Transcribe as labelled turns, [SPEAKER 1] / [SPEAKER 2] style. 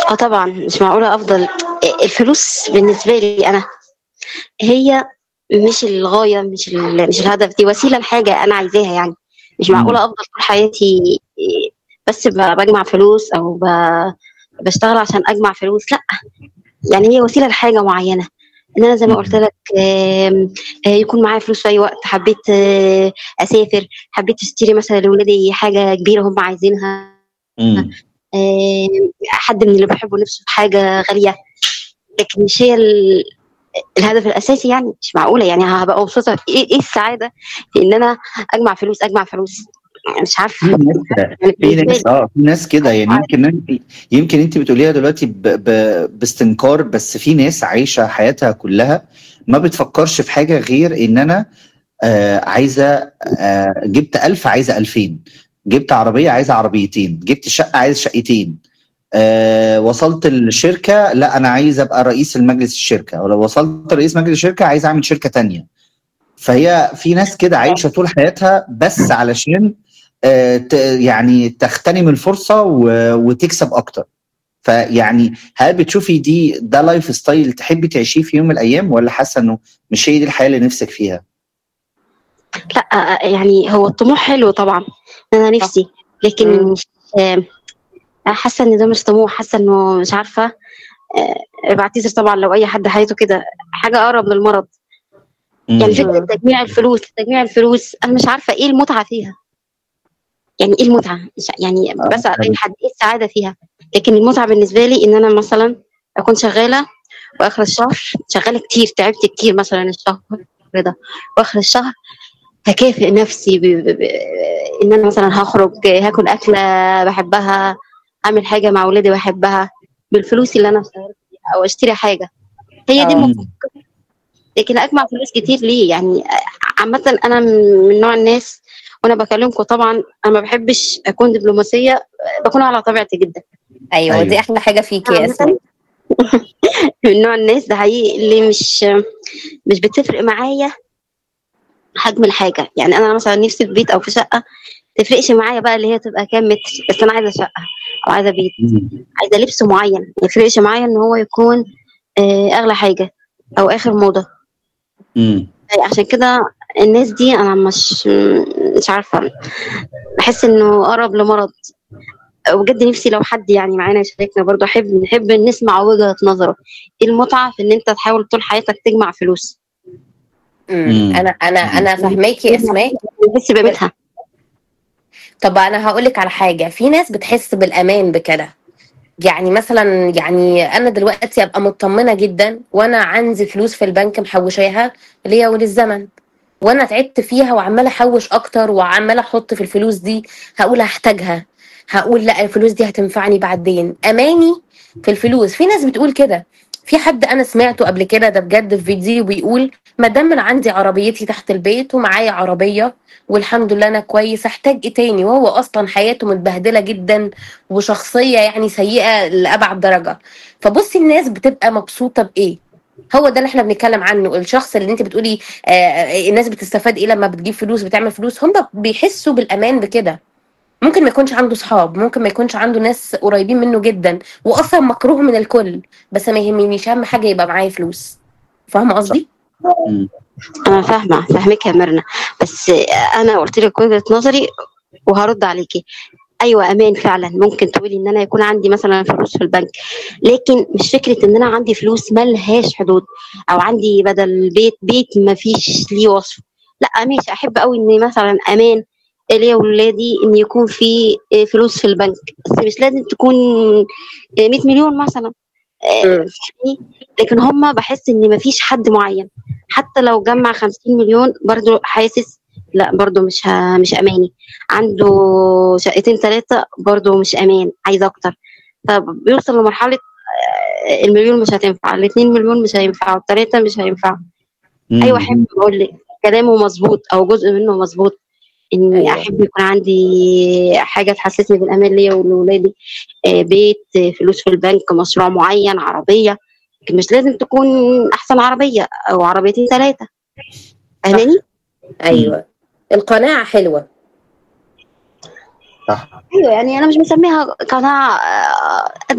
[SPEAKER 1] اه طبعا مش معقولة افضل الفلوس بالنسبة لي انا هي مش الغاية مش ال- مش الهدف دي وسيلة لحاجة انا عايزاها يعني مش معقولة افضل طول حياتي بس ب- بجمع فلوس او ب- بشتغل عشان اجمع فلوس لا يعني هي وسيلة لحاجة معينة ان انا زي ما قلت لك آم، آه، يكون معايا فلوس في اي وقت حبيت آه، اسافر حبيت اشتري مثلا لاولادي حاجة كبيرة هم عايزينها
[SPEAKER 2] مم.
[SPEAKER 1] آم، حد من اللي بحبه نفسه في حاجة غالية لكن مش هي ال- الهدف الأساسي يعني مش معقولة يعني هبقى مبسوطة إيه, إيه السعادة في إن أنا أجمع فلوس أجمع فلوس مش
[SPEAKER 2] في
[SPEAKER 1] عارفة
[SPEAKER 2] ناس
[SPEAKER 1] يعني
[SPEAKER 2] في
[SPEAKER 1] بالنسبة
[SPEAKER 2] ناس
[SPEAKER 1] لي
[SPEAKER 2] اه في ناس كده يعني يمكن يمكن انت بتقوليها دلوقتي ب... ب... باستنكار بس في ناس عايشه حياتها كلها ما بتفكرش في حاجه غير ان انا آه عايزه آه جبت ألف عايزه ألفين جبت عربيه عايزه عربيتين جبت شقه عايز شقتين آه وصلت الشركه لا انا عايز ابقى رئيس المجلس الشركه ولو وصلت رئيس مجلس الشركه عايز اعمل شركه تانية فهي في ناس كده عايشه طول حياتها بس علشان آه، ت- يعني تغتنم الفرصه و- وتكسب اكتر فيعني هل بتشوفي دي ده لايف ستايل تحبي تعيشيه في يوم من الايام ولا حاسه انه مش هي دي الحياه اللي نفسك فيها؟
[SPEAKER 1] لا يعني هو الطموح حلو طبعا أنا نفسي لكن
[SPEAKER 3] مم.
[SPEAKER 1] مش آم، حاسة إن ده مش طموح حاسة إنه مش عارفة آه، بعتذر طبعا لو أي حد حياته كده حاجة أقرب للمرض يعني
[SPEAKER 2] مم.
[SPEAKER 1] فكرة تجميع الفلوس تجميع الفلوس أنا مش عارفة إيه المتعة فيها يعني إيه المتعة مش يعني
[SPEAKER 2] آه،
[SPEAKER 1] بسأل أي
[SPEAKER 2] حلو.
[SPEAKER 1] حد إيه السعادة فيها لكن المتعة بالنسبة لي إن أنا مثلا أكون شغالة وآخر الشهر شغالة كتير تعبت كتير مثلا الشهر ده وآخر الشهر هكافئ نفسي ب... ب... ب... إن أنا مثلا هخرج هاكل أكلة بحبها أعمل حاجة مع ولادي بحبها بالفلوس اللي أنا اشتغلت فيها أو أشتري حاجة هي دي
[SPEAKER 3] آه.
[SPEAKER 1] المفروض لكن اجمع فلوس كتير ليه يعني عامة انا من نوع الناس وانا بكلمكم طبعا انا ما بحبش اكون دبلوماسية بكون على طبيعتي جدا
[SPEAKER 3] ايوه,
[SPEAKER 2] أيوة.
[SPEAKER 3] دي احلى حاجه فيكي يا
[SPEAKER 1] عامة
[SPEAKER 3] اسماء
[SPEAKER 1] من نوع الناس ده حقيقي اللي مش مش بتفرق معايا حجم الحاجة يعني انا مثلا نفسي في بيت او في شقة تفرقش معايا بقى اللي هي تبقى كام متر بس انا عايزة شقة او عايزة بيت
[SPEAKER 2] مم.
[SPEAKER 1] عايزة لبس معين ما يفرقش معايا ان هو يكون آه، اغلى حاجة او اخر موضة
[SPEAKER 2] مم.
[SPEAKER 1] عشان كده الناس دي انا مش مش عارفه بحس انه اقرب لمرض بجد نفسي لو حد يعني معانا يشاركنا برضه احب نحب نسمع وجهه نظره ايه المتعه في ان انت تحاول طول حياتك تجمع فلوس
[SPEAKER 3] مم.
[SPEAKER 2] مم.
[SPEAKER 3] انا انا انا فاهماكي يا اسماء
[SPEAKER 1] تحس بقيمتها
[SPEAKER 3] طب انا هقول لك على حاجه في ناس بتحس بالامان بكده يعني مثلا يعني انا دلوقتي ابقى مطمنه جدا وانا عندي فلوس في البنك محوشاها ليا وللزمن وانا تعبت فيها وعماله احوش اكتر وعماله احط في الفلوس دي هقول هحتاجها هقول لا الفلوس دي هتنفعني بعدين اماني في الفلوس في ناس بتقول كده في حد انا سمعته قبل كده ده بجد في فيديو بيقول ما دام انا عندي عربيتي تحت البيت ومعايا عربيه والحمد لله انا كويس احتاج ايه تاني وهو اصلا حياته متبهدله جدا وشخصيه يعني سيئه لابعد درجه فبصي الناس بتبقى مبسوطه بايه هو ده اللي احنا بنتكلم عنه الشخص اللي انت بتقولي آه الناس بتستفاد ايه لما بتجيب فلوس بتعمل فلوس هم بيحسوا بالامان بكده ممكن ما يكونش عنده صحاب ممكن ما يكونش عنده ناس قريبين منه جدا واصلا مكروه من الكل بس ما يهمنيش اهم حاجه يبقى معايا فلوس فاهمه قصدي
[SPEAKER 2] مم.
[SPEAKER 1] انا فاهمه فاهمك يا ميرنا بس انا قلت لك وجهه نظري وهرد عليكي ايوه امان فعلا ممكن تقولي ان انا يكون عندي مثلا فلوس في البنك لكن مش فكره ان انا عندي فلوس ملهاش حدود او عندي بدل بيت بيت ما فيش ليه وصف لا ماشي احب قوي ان مثلا امان ليا وولادي ان يكون في فلوس في البنك بس مش لازم تكون 100 مليون مثلا آه،
[SPEAKER 3] مم.
[SPEAKER 1] فاهمني؟ لكن هم بحس ان مفيش حد معين حتى لو جمع 50 مليون برضو حاسس لا برضو مش ه... مش اماني عنده شقتين ثلاثه برضو مش امان عايز اكتر فبيوصل لمرحله آه، المليون مش هتنفع الاثنين مليون مش هينفعوا الثلاثه مش هينفعوا
[SPEAKER 2] مم.
[SPEAKER 1] ايوه احب اقول لك كلامه مظبوط او جزء منه مظبوط اني
[SPEAKER 3] أيوة.
[SPEAKER 1] احب يكون عندي حاجه تحسسني بالامان ليا ولولادي آه، بيت آه، فلوس في البنك مشروع معين عربيه لكن مش لازم تكون احسن عربيه او عربيتين ثلاثه فاهماني
[SPEAKER 3] ايوه القناعه حلوه
[SPEAKER 2] صح
[SPEAKER 1] ايوه يعني انا مش مسميها قناعه آه،